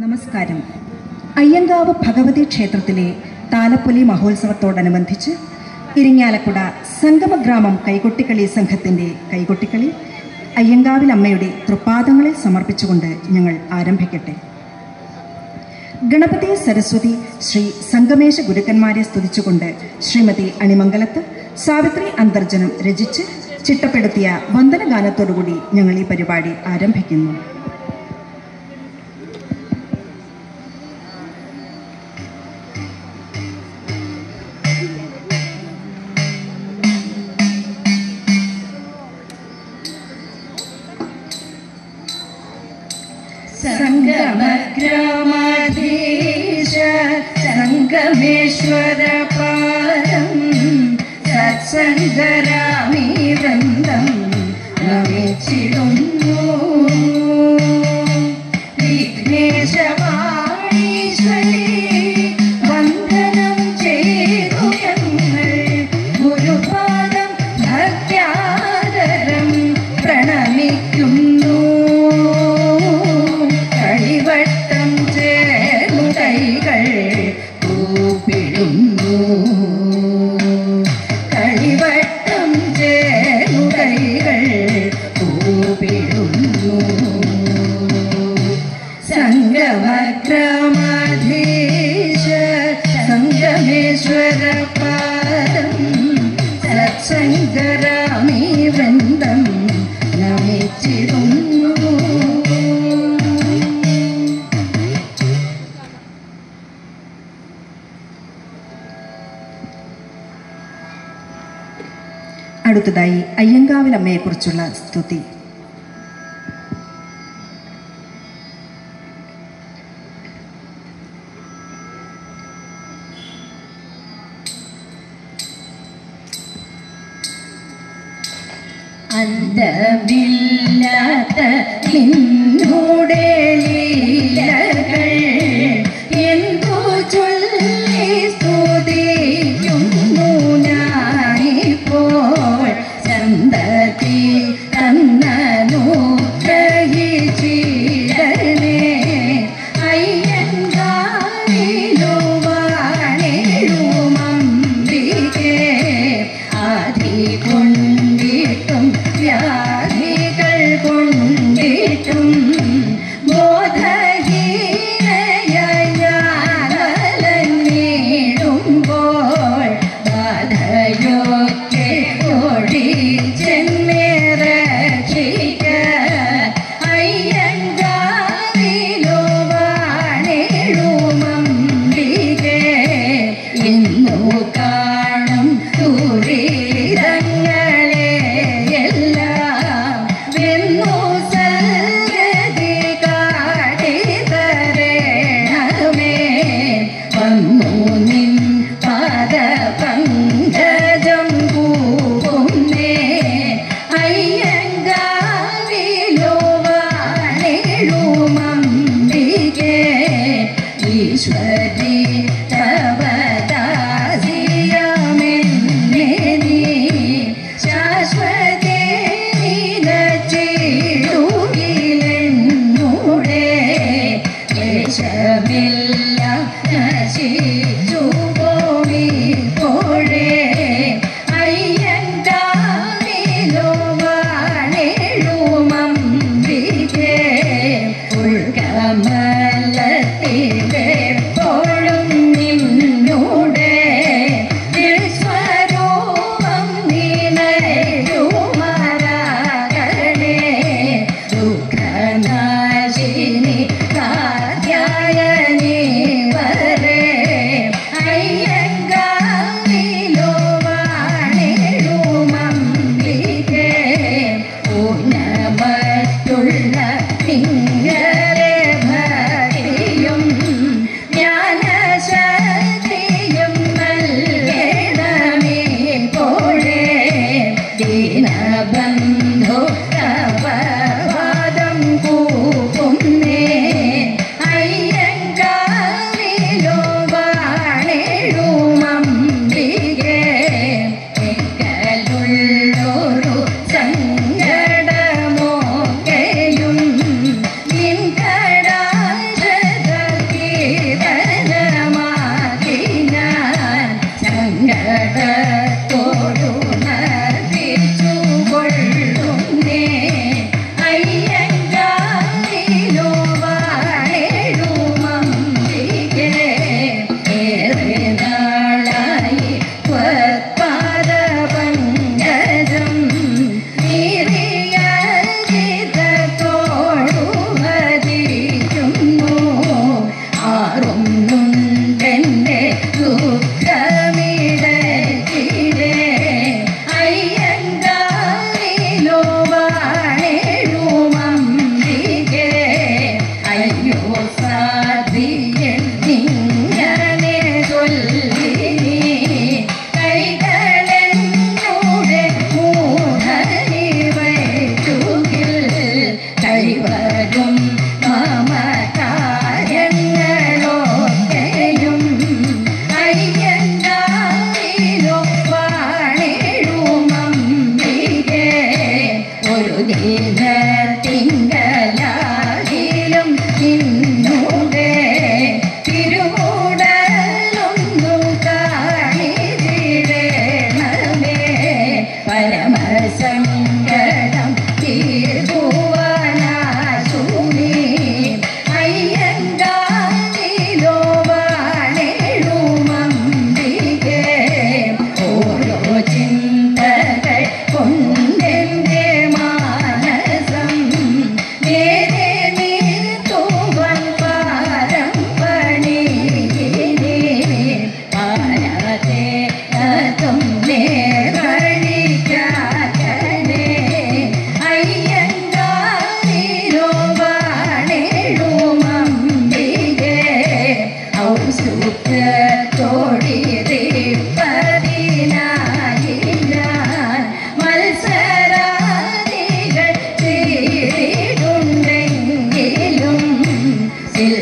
നമസ്കാരം അയ്യങ്കാവ് ഭഗവതി ക്ഷേത്രത്തിലെ താലപ്പൊലി മഹോത്സവത്തോടനുബന്ധിച്ച് ഇരിങ്ങാലക്കുട സംഗമഗ്രാമം കൈകൊട്ടിക്കളി സംഘത്തിൻ്റെ കൈകൊട്ടിക്കളി അയ്യങ്കാവിൽ അമ്മയുടെ തൃപ്പാദങ്ങളിൽ സമർപ്പിച്ചുകൊണ്ട് ഞങ്ങൾ ആരംഭിക്കട്ടെ ഗണപതി സരസ്വതി ശ്രീ സംഗമേശ ഗുരുക്കന്മാരെ സ്തുതിച്ചുകൊണ്ട് ശ്രീമതി അണിമംഗലത്ത് സാവിത്രി അന്തർജനം രചിച്ച് ചിട്ടപ്പെടുത്തിയ വന്ദനഗാനത്തോടുകൂടി ഞങ്ങൾ ഈ പരിപാടി ആരംഭിക്കുന്നു സംഗമഗ്രാമാധീശ സംഗമേശ്വര പാദം സത്സംഗരാമി വൃന്ദം നമിച്ചിടുന്നു വിഘ്നേശവാണീശ്വരി വന്ദനം ചെയ്തു ഞങ്ങൾ ഗുരുപാദം ഭക്യാദരം പ്രണമിക്കുന്നു കളിവട്ടം ചേർന്നു കൈകൾ കൂപ്പിടുന്നു കളിവട്ടം ചേർന്നു കൈകൾ കൂപ്പിടുന്നു സംഗമക്രമാധീശ സംഗമേശ്വര പാദം സത്സംഗരാമി വൃന്ദം നമിച്ചിരുന്നു അടുത്തതായി അയ്യങ്കാവിൽ അമ്മയെക്കുറിച്ചുള്ള സ്തുതി അന്തമില്ലാത്ത നിന്നോടെ ലീലകൾ എന്തോ ചൊല്ലി സ്തുതിക്കുന്നു ഞാനിപ്പോൾ ചന്തതി തന്നനു ഗ്രഹിച്ചിടണേ അയ്യങ്കാരിലോ വാണിടുമമ്പികേ ആദി കൊണ്ടിട്ടും വ്യാധികൾ കൊണ്ടിട്ടും ബോധഹീനയായി ഞാനലഞ്ഞിടുമ്പോൾ ബാധയൊക്കെ ഒഴിച്ചെന്നെ രക്ഷിക്ക അയ്യങ്കാരിലോ വാണിടുമമ്പികേ ഇന്നു കാണും ദുരിതങ്ങളെ എല്ലാം വെന്നു സൽഗതി കാട്ടിത്തരേണമേ വന്നു നിൻ പാദ പങ്കജം പൂക്കുന്നേ അയ്യങ്കാവിലോ വാണിടുമമ്പികേ ഈശ്വരി തവദാസിയമെന്നെ നീ ശാശ്വതേ നിലച്ചിടുകിലെന്നൂടെ ദേശമില്ല നശിച്ചു പോയിപ്പോഴേ അയ്യങ്കാവിലോ വാണിടുമമ്പികേ ഉൾക്കമലത്തിലെപ്പോഴും നിന്നൂടെ സ്വരൂപം നിലയുമാരാകണേ ദുഃഖനാശിനി കാത്യായനി വരേ അയ്യങ്കാവിലോ വാണിടുമമ്പികേ ഊനമറ്റുള്ള നിങ്ങളെ ഭക്തിയും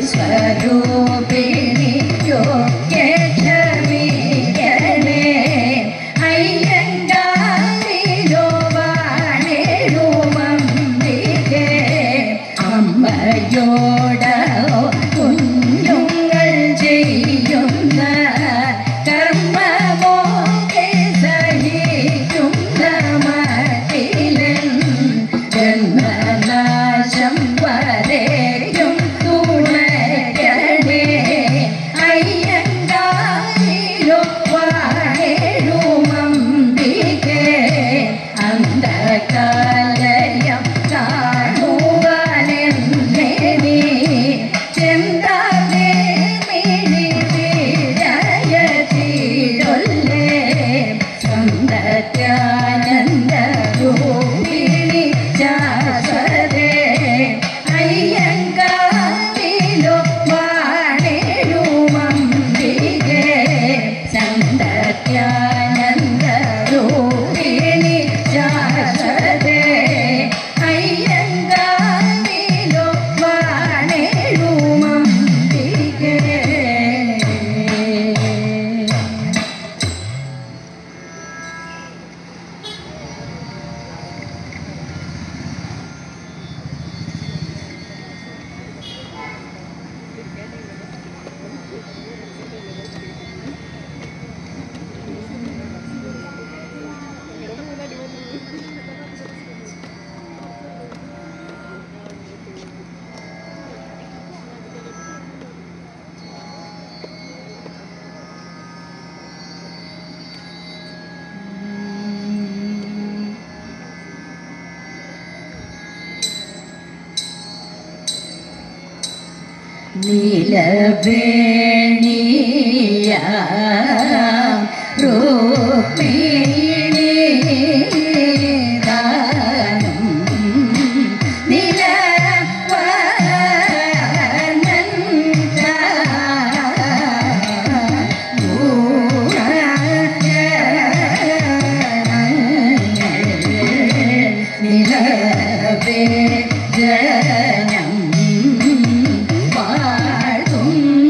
സ്വരൂപിണിയോ കേട്ടമീയണേ അയ്യങ്കാരിലോ വാണിടുമമ്പികേ അമ്മയോടോ കുഞ്ഞുങ്ങൾ ചെയ്യുന്ന കർമ്മമോക്കെ സഹിക്കുന്ന മട്ടിലൻ ജന്മനാശം വരെയും തുണയണേ അയ്യങ്കാരിലോ വാഴേഴുമമ്പികേ അന്ധകാലയം കാണുവാനെന്നേ നീ ചെന്താനേ മിഴി വീഴയതിലൊല്ലേ സന്തത്യാനന്ദ രൂപിണി ശാശ്വതേ അയ്യങ്കാവിലോ വാണേഴുമമ്പികേ സന്തത്യാനന്ദ രൂപിണി ശാശ്വതേ അയ്യങ്കാവിലോ വാണേഴുമമ്പികേ നീലവേണിയ രുക്മിണി ദാനം നിലവേ ജനം വാഴ്ത്തും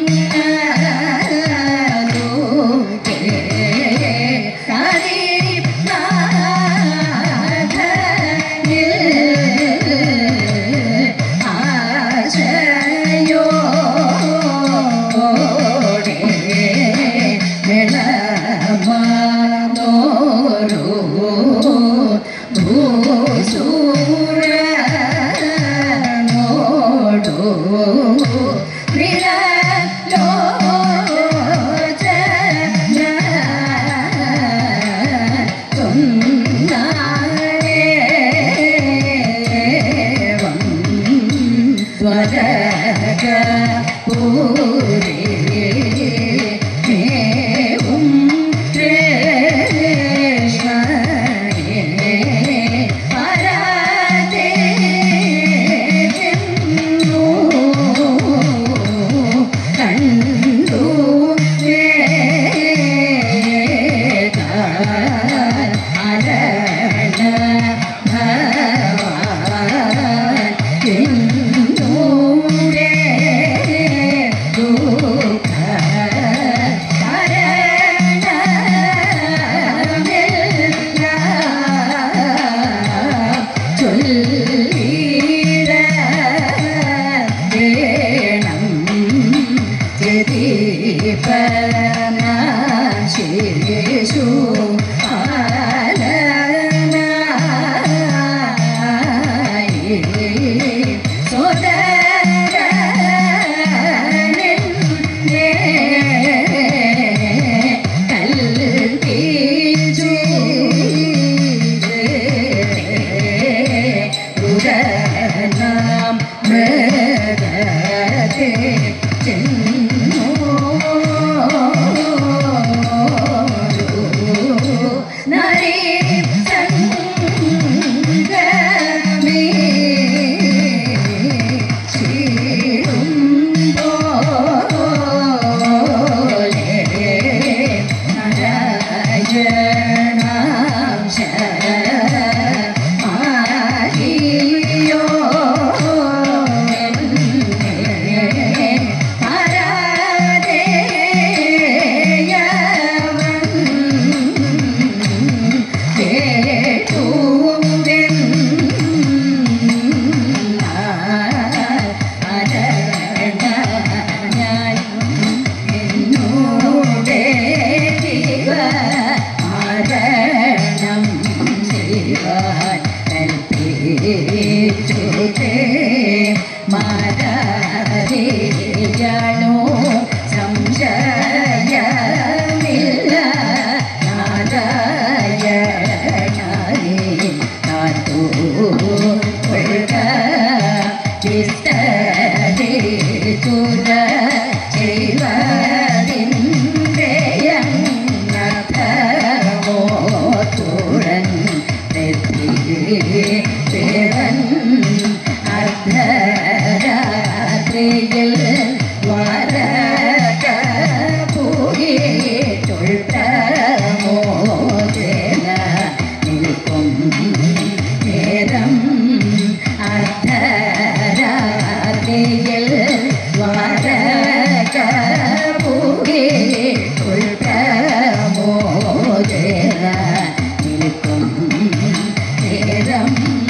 കണ്ടു അരണ ഭവാ ശേഷു നാം മൃഗത്തെ ചെന്നോ നരേ സംഗമേ ശീടുമ്പോലേ നരജനാംശ ആദിയോ വരക പൂകിയിട്ടുൾ പ്രമോദന നിൽക്കും നേരം അർദ്ധരാത്രിയിൽ വരക പൂകിയിട്ടുൾ പ്രമോദന നിൽക്കും നേരം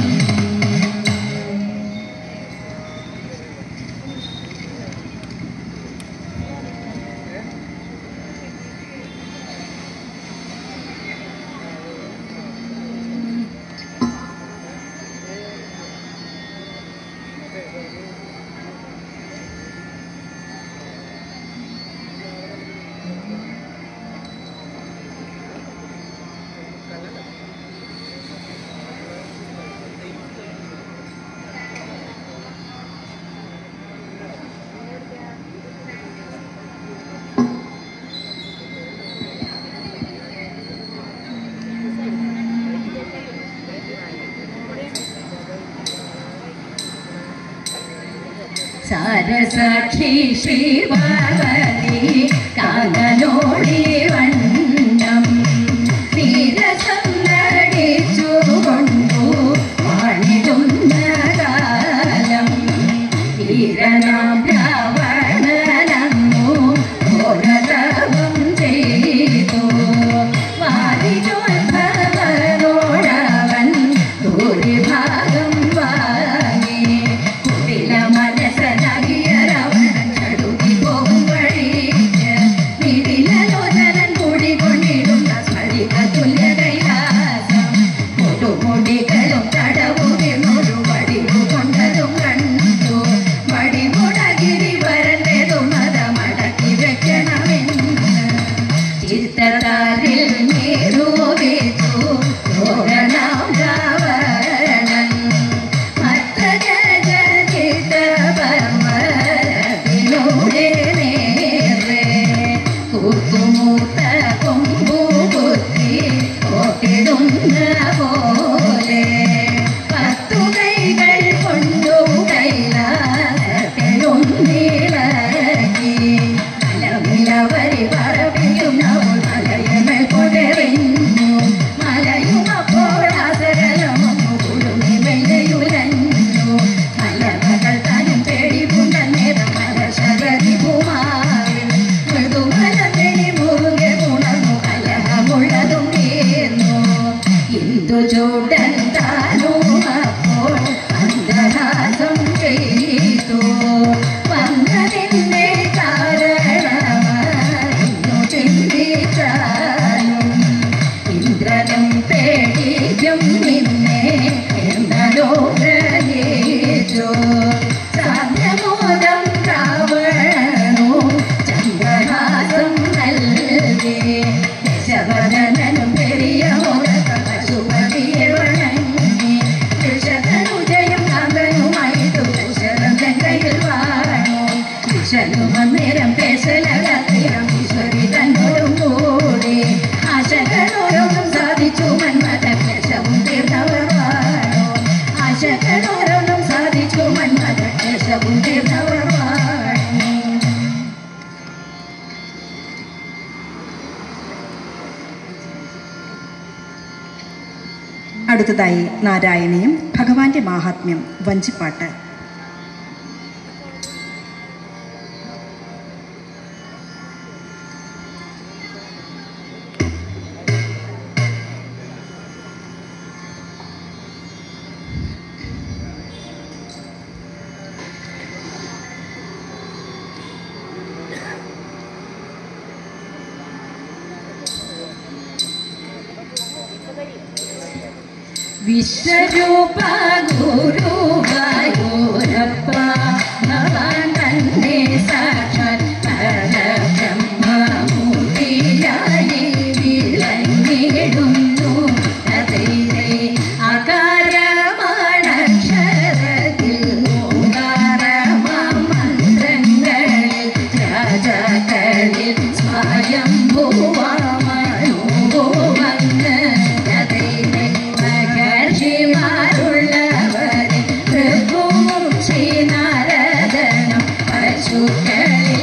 സാരസാക്ഷി ശ്രീപാർവതി കാകനോടി വണ്ണം വീരസം നടിച്ചു കൊണ്ടു വാണിടുന്ന കാലം വീരനാം രാവണനന്നു ഘോരതപം ചെയ്തു വാരിജോത്ഭവനോടവൻ ഭൂരിഭാഗം വാങ്ങി കുടില മനസ്സനകിയരവൻ ചടുതി പോകും വഴിക്ക് നിടിലോചനൻ കൂടിക്കൊണ്ടിടുന്ന സ്മരിക തുല്യ കൈലാസം കൊടുമുടികളും തടവുകിനൊരു വടിവു കൊണ്ടതും കണ്ടു വടിമുടകിരി വരണ്ടതും മത മടക്കി വെക്കണമെന്ന് ചിത്തതാരിൽ നീരൂപിച്ചു ഘോരനാം രാവണൻ മത്തജനചിത്തപർവ്വതത്തിലൂടെ നേരെ കൂത്തുമൂത്ത കൊമ്പു കുത്തി ഓട്ടിടുന്ന പോലെ പത്തു കൈകൾ കൊണ്ടു കൈലാസത്തിലും നീളക്കി മലമിലവരി പറപ്പിക്കുന്നവൾ മലയമേൽ കൊടറിഞ്ഞു മലയും അപ്പോൾ ആസരലമൊന്നു കുടുങ്ങി വെള്ളയുലഞ്ഞു മലമകൾ താനും പേടിപ്പുണ്ട നേരം മലശരതി പൂമാവിൽ മൃദുമലമെണി മുറുകെ ഉണർന്നു കലഹമുള്ളതും തീർന്നു ഇന്ദു ചൂടൻ താനും അപ്പോൾ അന്ധഹാസം ചെയ്തു വന്നതിന്റെ കാരണമായിരുന്നു ചിന്തിച്ചാലും ഇന്ദ്രനും പേടിക്കും നിന്നെ എന്നോ ഗ്രഹിച്ചു സാധ്യമോദം രാവണനു ചന്ദ്രഹാസം നൽകി ദശവദനനും പെരിയ പശുപതിയെ വണങ്ങി കൃഷകനുജയും കാന്തനുമായി തുളശരം കയ്യിൽ വാണു വിഷനുമന്നേരം പേശലകത്തിരം ഈശ്വരി തന്നോടും കൂടി ആശകളോരോന്നും സാധിച്ചു മന്മത ക്ലേശവും തീർന്നവർ വാണു ആശകളോരോന്നും സാധിച്ചു മന്മത ക്ലേശവും തീർന്നവർ വാണു അടുത്തതായി നാരായണീയം ഭഗവാന്റെ മാഹാത്മ്യം വഞ്ചിപ്പാട്ട് വിശ്വരൂപ ഗുരുവായൂരപ്പ ഭഗവാൻ തന്നെ സാക്ഷാത് പരബ്രഹ്മമൂർത്തിയായി വിളങ്ങിടുന്നു അതിലെ അകാരമാണക്ഷരത്തിൽ ഓങ്കാരമാം മന്ത്രങ്ങളിൽ രാജാക്കളിൽ സ്വയംഭൂവാമനുഭവന്ന് അതിലെ മഹർഷിമാരുള്ളവരെ ഭൃഗുവും ശ്രീനാരദനും പശുക്കളിൽ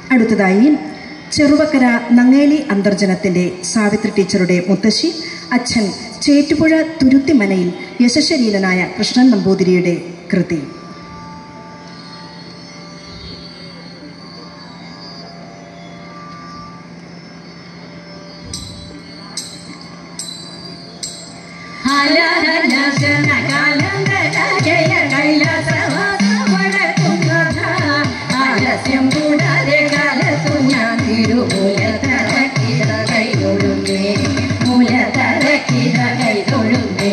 അടുത്തതായി ചെറുവക്കര നങ്ങേലി അന്തർജനത്തിൻ്റെ സാവിത്രി ടീച്ചറുടെ മുത്തശ്ശി അച്ഛൻ ചേറ്റുപുഴ തുരുത്തിമനയിൽ യശശരീലനായ കൃഷ്ണൻ നമ്പൂതിരിയുടെ കൃതി ആലസ്യം കൂടാതെ കാലത്തു ഞാൻ തിരുമൂലത്തറക്കിട കൈതൊഴുന്നേ മൂലത്തറക്കിട കൈതൊഴുന്നേ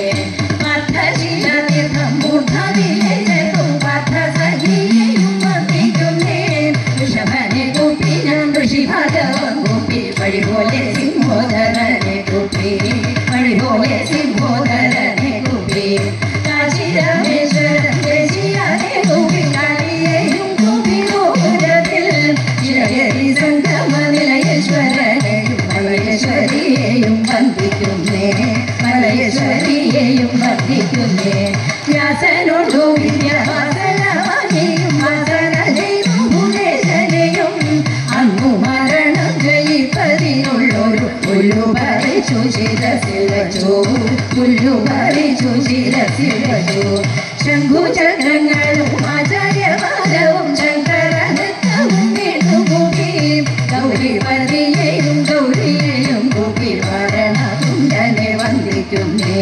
അർത്ഥശീലതീർത്ഥം മൂർധവിലേക്കും പാർത്ഥസഖിയെയും വന്ദിക്കുന്നേ ഋഷഭനെ കൂപ്പി ഞാൻ ഋഷിഭാഗവം കൂപ്പി വഴി പോലെ സിംഹോദരനെ കൂപ്പി വഴി പോലെ സിംഹോദരനെ കൂപ്പി കാശിരമേശ്വരൻ ദേശിയാനെ കൂപ്പി കാളിയെയും കൂപ്പി ഗോപുരത്തിൽ ശിരകരി സംഗമ നിലയേശ്വരനെയും മലയേശ്വരിയെയും വന്ദിക്കുന്നേ മലയേശ്വരിയെയും വന്ദിക്കുന്നേ വ്യാസനോടു വിദ്യാവാസനവാനെയും വാസനയും ഭുവേശനെയും അന്നു മരണം ജയിപ്പതിനുള്ളൊരു പുല്ലു പറിച്ചു ശിരസിൽ വച്ചു പുല്ലു പറിച്ചു ശിരസിൽ വച്ചു ശംഖുചക്രങ്ങളും ആചാര്യവാദവും ശങ്കരനൃത്തവും വീണ്ടുകൂപ്പി ഗൗരിപതിയെയും ഗൗരിയെയും കൂപ്പി മരണതുണ്ടനെ വന്ദിക്കുന്നേ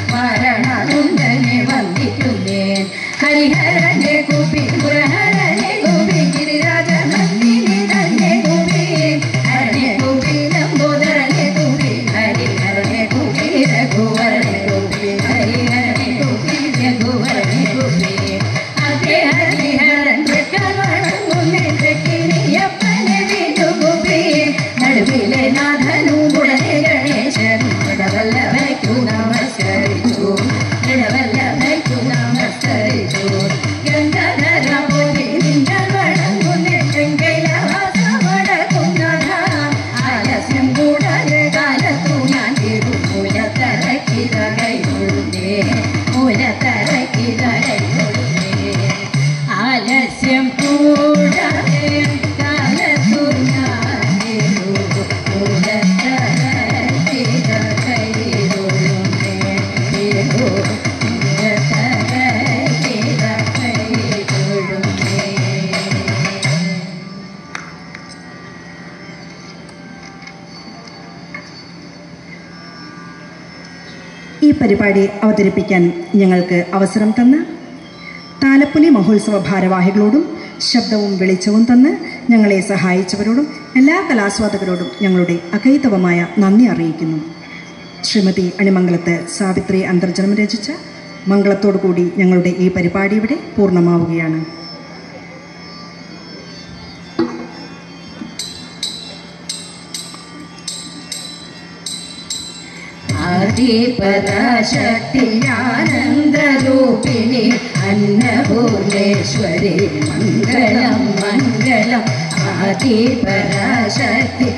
മരണതുണ്ടനെ വന്ദിക്കുന്നേ ഹരിഹരനെ കൂപ്പി പുരഹരനെ കൂപ്പി ഗിരിരാജനന്ദിനി തന്നെ കൂപ്പി ഹരനെ കൂപ്പി ലംബോദരനെ കൂപ്പി ഹരിഹരനെ കൂപ്പി രഘുവരനെ കൂപ്പി ഹരിഹരനെ കൂപ്പി രഘുവരനെ കൂപ്പി അതേ ഹരിഹരൻ വണങ്ങുന്നേ തെക്കിനിയപ്പനെ വീണ്ടുകൂപ്പി നടുവിലെ നാഥനും ഉടനെ ഗണേശനും ഇടവല്ലവയ്ക്കു നമസ്കരിച്ചു ഇടവല്ലവയ്ക്കു നമസ്കരിച്ചു ഗംഗാധര പോയി നിങ്ങൾ വണങ്ങുന്നേ ചെങ്കൈലവാസമടക്കുന്നത ആലസ്യം കൂടാതെ കാലത്തു ഞാൻ തിരുമൂലത്തരക്കിത കൈകൊള്ളുന്നേ മൂലത്തരക്കിത കൈകൊള്ളുന്നേ ആലസ്യം കൂടാതെ കാലത്തു ഞാൻ തിരുമൂലത്തരക്കിത കൈകൊള്ളുന്നേ തിരുമൂലത്തരക്കിത കൈകൊള്ളുന്നേ ഈ പരിപാടി അവതരിപ്പിക്കാൻ ഞങ്ങൾക്ക് അവസരം തന്ന താലപ്പൊലി മഹോത്സവ ഭാരവാഹികളോടും ശബ്ദവും വെളിച്ചവും തന്ന് ഞങ്ങളെ സഹായിച്ചവരോടും എല്ലാ കലാസ്വാദകരോടും ഞങ്ങളുടെ അകൈതവമായ നന്ദി അറിയിക്കുന്നു ശ്രീമതി അണിമംഗലത്ത് സാവിത്രി അന്തർജനം രചിച്ച മംഗളത്തോടു കൂടി ഞങ്ങളുടെ ഈ പരിപാടി ഇവിടെ പൂർണ്ണമാവുകയാണ് ആദിപരാശക്തി ആനന്ദരൂപിണി അന്നപൂർണേശ്വരി മംഗളം മംഗളം ആദിപരാശക്തി